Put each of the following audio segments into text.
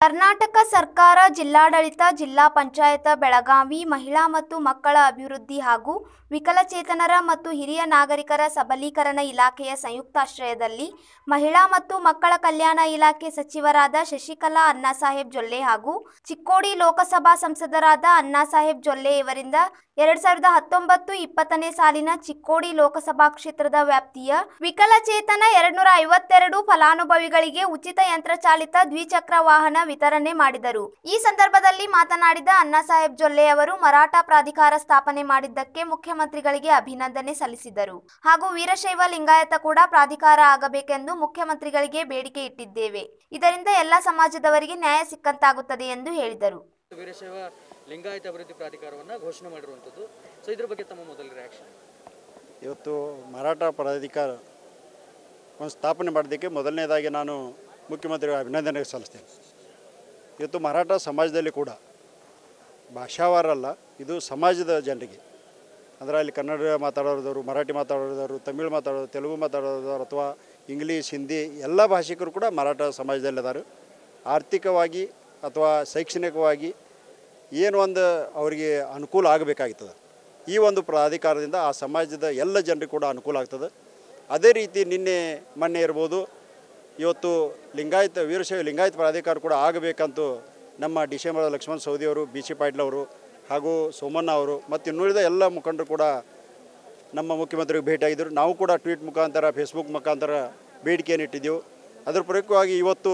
ಕರ್ನಾಟಕ ಸರ್ಕಾರ ಜಿಲ್ಲಾಡಳಿತ ಜಿಲ್ಲಾ ಪಂಚಾಯತ ಬೆಳಗಾವಿ ಮಹಿಳಾ ಮತ್ತು ಮಕ್ಕಳ ಅಭಿವೃದ್ಧಿ ಹಾಗೂ ವಿಕಲಚೇತನರ ಮತ್ತು ಹಿರಿಯ ನಾಗರಿಕರ ಸಬಲೀಕರಣ ಇಲಾಖೆಯ ಸಂಯುಕ್ತಾಶ್ರಯದಲ್ಲಿ ಮಹಿಳಾ ಮತ್ತು ಮಕ್ಕಳ ಕಲ್ಯಾಣ ಇಲಾಖೆ ಸಚಿವರಾದ ಶಶಿಕಲಾ ಅಣ್ಣಾಸಾಹೇಬ್ ಜೊಲ್ಲೆ ಹಾಗೂ ಚಿಕ್ಕೋಡಿ ಲೋಕಸಭಾ ಸಂಸದರಾದ ಅಣ್ಣಾಸಾಹೇಬ್ ಜೊಲ್ಲೆ ಇವರಿಂದ ಎರಡ್ ಸಾವಿರದ ಹತ್ತೊಂಬತ್ತು ಇಪ್ಪತ್ತನೇ ಸಾಲಿನ ಚಿಕ್ಕೋಡಿ ಲೋಕಸಭಾ ಕ್ಷೇತ್ರದ ವ್ಯಾಪ್ತಿಯ ವಿಕಲಚೇತನ ಎರಡ್ನೂರ ಐವತ್ತೆರಡು ಫಲಾನುಭವಿಗಳಿಗೆ ಉಚಿತ ಯಂತ್ರಚಾಲಿತ ದ್ವಿಚಕ್ರ ವಾಹನ ವಿತರಣೆ ಮಾಡಿದರು ಈ ಸಂದರ್ಭದಲ್ಲಿ ಮಾತನಾಡಿದ ಅಣ್ಣಾಸಾಹೇಬ್ ಜೊಲ್ಲೆ ಅವರು ಮರಾಠ ಪ್ರಾಧಿಕಾರ ಸ್ಥಾಪನೆ ಮಾಡಿದ್ದಕ್ಕೆ ಮುಖ್ಯಮಂತ್ರಿಗಳಿಗೆ ಅಭಿನಂದನೆ ಸಲ್ಲಿಸಿದರು ಹಾಗೂ ವೀರಶೈವ ಲಿಂಗಾಯತ ಕೂಡ ಪ್ರಾಧಿಕಾರ ಆಗಬೇಕೆಂದು ಮುಖ್ಯಮಂತ್ರಿಗಳಿಗೆ ಬೇಡಿಕೆ ಇಟ್ಟಿದ್ದೇವೆ ಇದರಿಂದ ಎಲ್ಲ ಸಮಾಜದವರಿಗೆ ನ್ಯಾಯ ಸಿಕ್ಕಂತಾಗುತ್ತದೆ ಎಂದು ಹೇಳಿದರು ವೀರಶೈವ ಲಿಂಗಾಯತ ಅಭಿವೃದ್ಧಿ ಪ್ರಾಧಿಕಾರವನ್ನು ಘೋಷಣೆ ಮಾಡಿರುವಂಥದ್ದು ಸೊ ಇದ್ರ ಬಗ್ಗೆ ತಮ್ಮ ಮೊದಲ ರಿಯಾಕ್ಷನ್ ಇವತ್ತು ಮರಾಠ ಪ್ರಾಧಿಕಾರ ಒಂದು ಸ್ಥಾಪನೆ ಮಾಡೋದಕ್ಕೆ ಮೊದಲನೇದಾಗಿ ನಾನು ಮುಖ್ಯಮಂತ್ರಿ ಅಭಿನಂದನೆ ಸಲ್ಲಿಸ್ತೇನೆ ಇವತ್ತು ಮರಾಠ ಸಮಾಜದಲ್ಲಿ ಕೂಡ ಭಾಷಾವಾರಲ್ಲ ಇದು ಸಮಾಜದ ಜನರಿಗೆ ಅಂದರೆ ಅಲ್ಲಿ ಕನ್ನಡ ಮಾತಾಡೋದವರು ಮರಾಠಿ ಮಾತಾಡೋದವರು ತಮಿಳು ಮಾತಾಡೋದು ತೆಲುಗು ಮಾತಾಡೋದವರು ಅಥವಾ ಇಂಗ್ಲೀಷ್ ಹಿಂದಿ ಎಲ್ಲ ಭಾಷಿಕರು ಕೂಡ ಮರಾಠ ಸಮಾಜದಲ್ಲಿದ್ದಾರೆ ಆರ್ಥಿಕವಾಗಿ ಅಥವಾ ಶೈಕ್ಷಣಿಕವಾಗಿ ಏನು ಒಂದು ಅವರಿಗೆ ಅನುಕೂಲ ಆಗಬೇಕಾಗ್ತದೆ ಈ ಒಂದು ಪ್ರಾಧಿಕಾರದಿಂದ ಆ ಸಮಾಜದ ಎಲ್ಲ ಜನರಿಗೆ ಕೂಡ ಅನುಕೂಲ ಆಗ್ತದೆ ಅದೇ ರೀತಿ ನಿನ್ನೆ ಮೊನ್ನೆ ಇರ್ಬೋದು ಇವತ್ತು ಲಿಂಗಾಯತ ವೀರಶೈವ ಲಿಂಗಾಯತ ಪ್ರಾಧಿಕಾರ ಕೂಡ ಆಗಬೇಕಂತೂ ನಮ್ಮ ಡಿಸೆಂಬರ್ ಲಕ್ಷ್ಮಣ ಸವದಿಯವರು ಬಿ ಸಿ ಪಾಟೀಲ್ ಅವರು ಹಾಗೂ ಸೋಮಣ್ಣ ಅವರು ಮತ್ತು ಇನ್ನುಳಿದ ಎಲ್ಲ ಮುಖಂಡರು ಕೂಡ ನಮ್ಮ ಮುಖ್ಯಮಂತ್ರಿಗೆ ಭೇಟಿಯಾಗಿದ್ದರು ನಾವು ಕೂಡ ಟ್ವೀಟ್ ಮುಖಾಂತರ ಫೇಸ್ಬುಕ್ ಮುಖಾಂತರ ಬೇಡಿಕೆಯನ್ನು ಇಟ್ಟಿದ್ದೆವು ಅದರ ಪ್ರಯುಕ್ತವಾಗಿ ಇವತ್ತು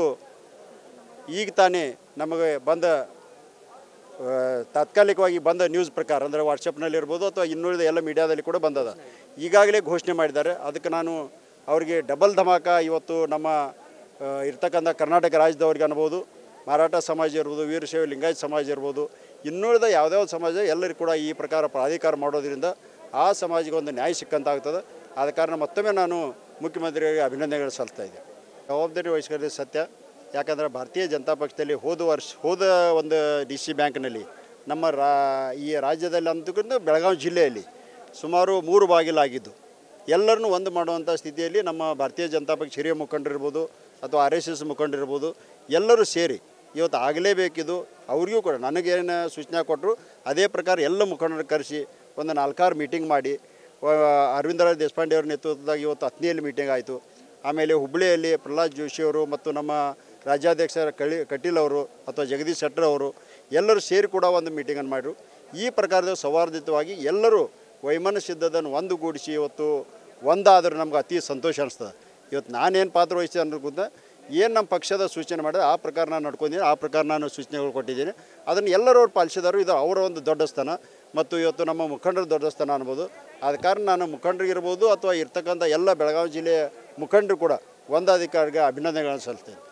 ಈಗ ತಾನೇ ನಮಗೆ ಬಂದ ಆ, ತಾತ್ಕಾಲಿಕವಾಗಿ ಬಂದ ನ್ಯೂಸ್ ಪ್ರಕಾರ ಅಂದರೆ ವಾಟ್ಸಪ್ನಲ್ಲಿ ಇರ್ಬೋದು ಅಥವಾ ಇನ್ನುಳಿದ ಎಲ್ಲ ಮೀಡಿಯಾದಲ್ಲಿ ಕೂಡ ಬಂದದ ಈಗಾಗಲೇ ಘೋಷಣೆ ಮಾಡಿದ್ದಾರೆ ಅದಕ್ಕೆ ನಾನು ಅವರಿಗೆ ಡಬಲ್ ಧಮಾಕ ಇವತ್ತು ನಮ್ಮ ಆ, ಇರ್ತಕ್ಕಂಥ ಕರ್ನಾಟಕ ರಾಜ್ಯದವ್ರಿಗೆ ಅನ್ಬೋದು ಮರಾಠ ಸಮಾಜ ಇರ್ಬೋದು ವೀರಶೈವ ಲಿಂಗಾಯತ ಸಮಾಜ ಇರ್ಬೋದು ಇನ್ನುಳಿದ ಯಾವುದ್ಯಾವ್ದು ಸಮಾಜ ಎಲ್ಲರಿಗೂ ಕೂಡ ಈ ಪ್ರಕಾರ ಪ್ರಾಧಿಕಾರ ಮಾಡೋದ್ರಿಂದ ಆ ಸಮಾಜಕ್ಕೆ ಒಂದು ನ್ಯಾಯ ಸಿಕ್ಕಂತಾಗ್ತದೆ ಆದ ಕಾರಣ ಮತ್ತೊಮ್ಮೆ ನಾನು ಮುಖ್ಯಮಂತ್ರಿಗಳಿಗೆ ಅಭಿನಂದನೆಗಳು ಸಲ್ಲಿಸ್ತಾ ಇದ್ದೆ ಜವಾಬ್ದಾರಿ ವಹಿಸ್ಕೊಳ್ಳೋದು ಸತ್ಯ ಯಾಕಂದರೆ ಭಾರತೀಯ ಜನತಾ ಪಕ್ಷದಲ್ಲಿ ಹೋದ ವರ್ಷ ಹೋದ ಒಂದು ಡಿ ಸಿ ಬ್ಯಾಂಕ್ನಲ್ಲಿ ನಮ್ಮ ರಾ ಈ ರಾಜ್ಯದಲ್ಲಿ ಅಂತಕ್ಕಂಥ ಬೆಳಗಾವಿ ಜಿಲ್ಲೆಯಲ್ಲಿ ಸುಮಾರು ಮೂರು ಬಾಗಿಲಾಗಿದ್ದು ಎಲ್ಲರನ್ನೂ ಒಂದು ಮಾಡುವಂಥ ಸ್ಥಿತಿಯಲ್ಲಿ ನಮ್ಮ ಭಾರತೀಯ ಜನತಾ ಪಕ್ಷ ಹಿರಿಯ ಮುಖಂಡರಿರ್ಬೋದು ಅಥವಾ ಆರ್ ಎಸ್ ಎಸ್ ಮುಖಂಡರಿರ್ಬೋದು ಎಲ್ಲರೂ ಸೇರಿ ಇವತ್ತು ಆಗಲೇಬೇಕಿದು ಅವ್ರಿಗೂ ಕೂಡ ನನಗೇನು ಸೂಚನೆ ಕೊಟ್ಟರು ಅದೇ ಪ್ರಕಾರ ಎಲ್ಲ ಮುಖಂಡರು ಕರೆಸಿ ಒಂದು ನಾಲ್ಕಾರು ಮೀಟಿಂಗ್ ಮಾಡಿ ವ- ಅರವಿಂದರಾಜ್ ದೇಶಪಾಂಡೆ ಅವ್ರ ನೇತೃತ್ವದಾಗ ಇವತ್ತು ಹತ್ತನೆಯಲ್ಲಿ ಮೀಟಿಂಗ್ ಆಯಿತು ಆಮೇಲೆ ಹುಬ್ಬಳ್ಳಿಯಲ್ಲಿ ಪ್ರಹ್ಲಾದ್ ಜೋಶಿ ಅವರು ಮತ್ತು ನಮ್ಮ ರಾಜ್ಯಾಧ್ಯಕ್ಷರ ಕಳಿ ಕಟೀಲ್ ಅವರು ಅಥವಾ ಜಗದೀಶ್ ಶೆಟ್ಟರ್ ಅವರು ಎಲ್ಲರೂ ಸೇರಿ ಕೂಡ ಒಂದು ಮೀಟಿಂಗನ್ನು ಮಾಡಿರು ಈ ಪ್ರಕಾರದ ಸೌಹಾರ್ದಿತವಾಗಿ ಎಲ್ಲರೂ ವೈಮನಸ್ಸಿದ್ದದನ್ನು ಒಂದುಗೂಡಿಸಿ ಇವತ್ತು ಒಂದಾದರೂ ನಮ್ಗೆ ಅತಿ ಸಂತೋಷ ಅನಿಸ್ತದೆ ಇವತ್ತು ನಾನೇನು ಪಾತ್ರ ವಹಿಸ್ತೀನಿ ಅನ್ನೋದಕ್ಕಿಂತ ಏನು ನಮ್ಮ ಪಕ್ಷದ ಸೂಚನೆ ಮಾಡಿದೆ ಆ ಪ್ರಕಾರ ನಾನು ನಡ್ಕೊಂಡಿದ್ದೀನಿ ಆ ಪ್ರಕಾರ ನಾನು ಸೂಚನೆಗಳು ಕೊಟ್ಟಿದ್ದೀನಿ ಅದನ್ನು ಎಲ್ಲರೂ ಅವ್ರು ಪಾಲಿಸಿದಾರು ಇದು ಅವರ ಒಂದು ದೊಡ್ಡ ಸ್ಥಾನ ಮತ್ತು ಇವತ್ತು ನಮ್ಮ ಮುಖಂಡರ ದೊಡ್ಡ ಸ್ಥಾನ ಅನ್ಬೋದು ಆದ ಕಾರಣ ನಾನು ಮುಖಂಡರಿಗಿರ್ಬೋದು ಅಥವಾ ಇರ್ತಕ್ಕಂಥ ಎಲ್ಲ ಬೆಳಗಾವಿ ಜಿಲ್ಲೆಯ ಮುಖಂಡರು ಕೂಡ ಒಂದಾಧಿಕಾರಿಗೆ ಅಭಿನಂದನೆಗಳನ್ನು ಸಲ್ಲಿಸ್ತೇನೆ